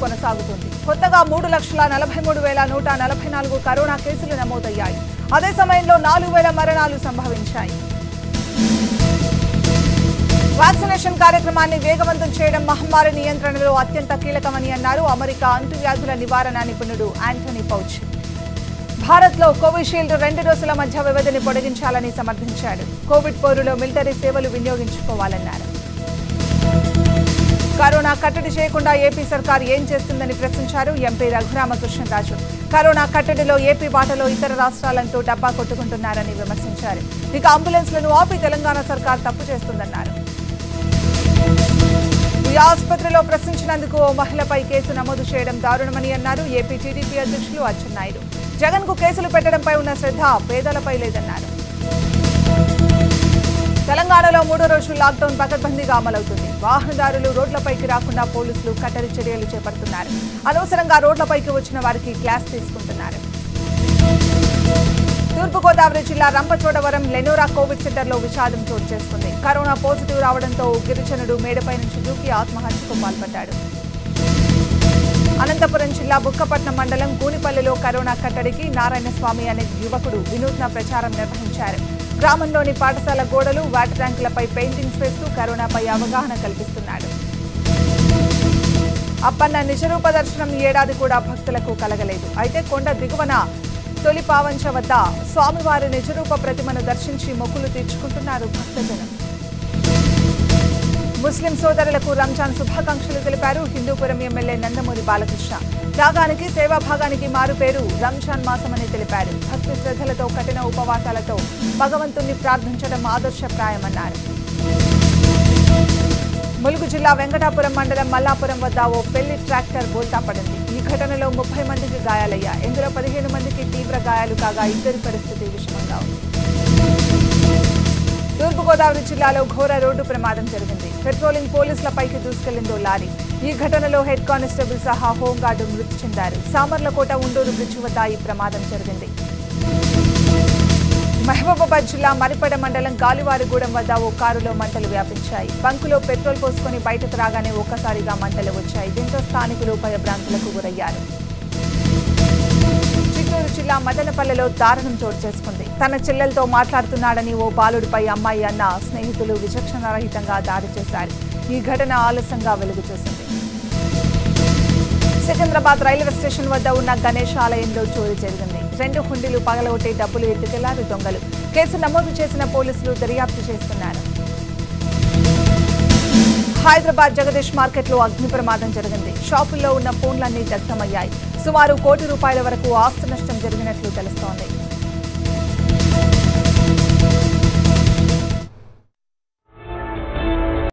కొనసాగుతుంది కొత్తగా మూడు లక్షల నలభై మూడు వేల నూట నలభై నాలుగు కరోనా కేసులు నమోదయ్యాయి అదే సమయంలో నాలుగు వేల మరణాలు సంభవించాయి వ్యాక్సినేషన్ కార్యక్రమాన్ని వేగవంతం చేయడం మహమ్మారి నియంత్రణలో అత్యంత కీలకమని అన్నారు అమెరికా అంటువ్యాధుల నివారణ నిపుణుడు యాంటనీ పౌచి భారత్లో కోవిషీల్డ్ రెండు డోసుల మధ్య వ్యవధిని పొడిగించాలని సమర్థించాడు కోవిడ్ పోరులో మిలిటరీ సేవలు వినియోగించుకోవాలన్నారు కరోనా కట్టడి చేయకుండా ఏపీ సర్కార్ ఏం చేస్తుందని ప్రశ్నించారు ఎంపీ రఘురామకృష్ణరాజు కరోనా కట్టడిలో ఏపీ బాటలో ఇతర రాష్ట్రాలంటూ డబ్బా కొట్టుకుంటున్నారని విమర్శించారు ఇక అంబులెన్స్లను ఆపి తెలంగాణ సర్కార్ తప్పు చేస్తుందన్నారు ఈ ఆసుపత్రిలో ప్రశ్నించినందుకు ఓ మహిళపై కేసు నమోదు చేయడం దారుణమని అన్నారు ఏపీ టీడీపీ అధ్యక్షులు అచ్చెన్నాయుడు జగన్ కు కేసులు పెట్టడంపై ఉన్న శ్రద్ధ పేదలపై లేదన్నారు తెలంగాణలో మూడో రోజు లాక్డౌన్ పకడ్బందీగా అమలవుతుంది వాహనదారులు రోడ్లపైకి రాకుండా పోలీసులు కట్టడి చర్యలు చేపడుతున్నారు అనవసరంగా రోడ్లపైకి వచ్చిన వారికి క్లాస్ తీసుకుంటున్నారు తూర్పుగోదావరి జిల్లా రంపచోడవరం లెనోరా కోవిడ్ సెంటర్లో విషాదం చోటు చేసుకుంది కరోనా పాజిటివ్ రావడంతో ఓ గిరిజనుడు మేడపై నుంచి దూకి ఆత్మహత్యకు పాల్పడ్డాడు అనంతపురం జిల్లా బుక్కపట్నం మండలం గూనిపల్లిలో కరోనా కట్టడికి నారాయణస్వామి అనే యువకుడు వినూత్న ప్రచారం నిర్వహించారు గ్రామంలోని పాఠశాల గోడలు వాటర్ ట్యాంకులపై పెయింటింగ్స్ వేస్తూ కరోనాపై అవగాహన కల్పిస్తున్నాడు అప్పన్న నిజరూప దర్శనం ఈ ఏడాది కూడా భక్తులకు కలగలేదు అయితే కొండ దిగువన తొలి పావంచ వద్ద స్వామివారి నిజరూప ప్రతిమను దర్శించి మొక్కులు తీర్చుకుంటున్నారు భక్తజనం ముస్లిం సోదరులకు రంజాన్ శుభాకాంక్షలు తెలిపారు హిందూపురం ఎమ్మెల్యే నందమూరి బాలకృష్ణ త్యాగానికి సేవాభాగానికి మారు పేరు రంజాన్ మాసమని తెలిపారు భక్తి శ్రద్ధలతో కఠిన ఉపవాసాలతో భగవంతుణ్ణి ప్రార్థించడం ఆదర్శప్రాయమన్నారు ములుగు జిల్లా వెంకటాపురం మండలం మల్లాపురం వద్ద ఓ పెళ్లి ట్రాక్టర్ బోల్తా పడింది ఈ ఘటనలో ముప్పై మందికి గాయాలయ్యాయి ఇందులో పదిహేను మందికి తీవ్ర గాయాలు కాగా ఇద్దరి పరిస్థితి విషమంగా ఉంది తూర్పుగోదావరి జిల్లాలో ఘోర రోడ్డు ప్రమాదం జరిగింది పెట్రోలింగ్ పోలీసులపైకి దూసుకెళ్లిందో లారీ ఈ ఘటనలో హెడ్ కానిస్టేబుల్ సహా హోంగార్డు మృతి చెందారు సామర్లకోట ఉండూరు బ్రిడ్జి వద్ద ఈ ప్రమాదం జరిగింది మహబూబాబాద్ జిల్లా మరిపడ మండలం గాలివారిగూడెం వద్ద ఓ కారులో మంటలు వ్యాపించాయి బంకులో పెట్రోల్ పోసుకొని బయటకు రాగానే ఒక్కసారిగా మంటలు వచ్చాయి దీంతో స్థానికులు భయభ్రాంతులకు గురయ్యారు చిత్తూరు జిల్లా మదనపల్లెలో దారుణం చోటు చేసుకుంది తన చెల్లెలతో మాట్లాడుతున్నాడని ఓ బాలుడిపై అమ్మాయి అన్న స్నేహితులు విచక్షణరహితంగా దాడి చేశారు ఈ ఘటన ఆలస్యంగా వెలుగు చూసింది సికింద్రాబాద్ రైల్వే స్టేషన్ వద్ద ఉన్న గణేష్ ఆలయంలో చోరీ జరిగింది రెండు హుండీలు పగలగొట్టి డబ్బులు ఎత్తుకెళ్లారు దొంగలు కేసు నమోదు చేసిన పోలీసులు దర్యాప్తు చేస్తున్నారు హైదరాబాద్ జగదీష్ మార్కెట్లో అగ్ని ప్రమాదం జరిగింది షాపుల్లో ఉన్న ఫోన్లన్నీ దగ్ధమయ్యాయి సుమారు కోటి రూపాయల వరకు ఆస్తి నష్టం జరిగినట్లు తెలుస్తోంది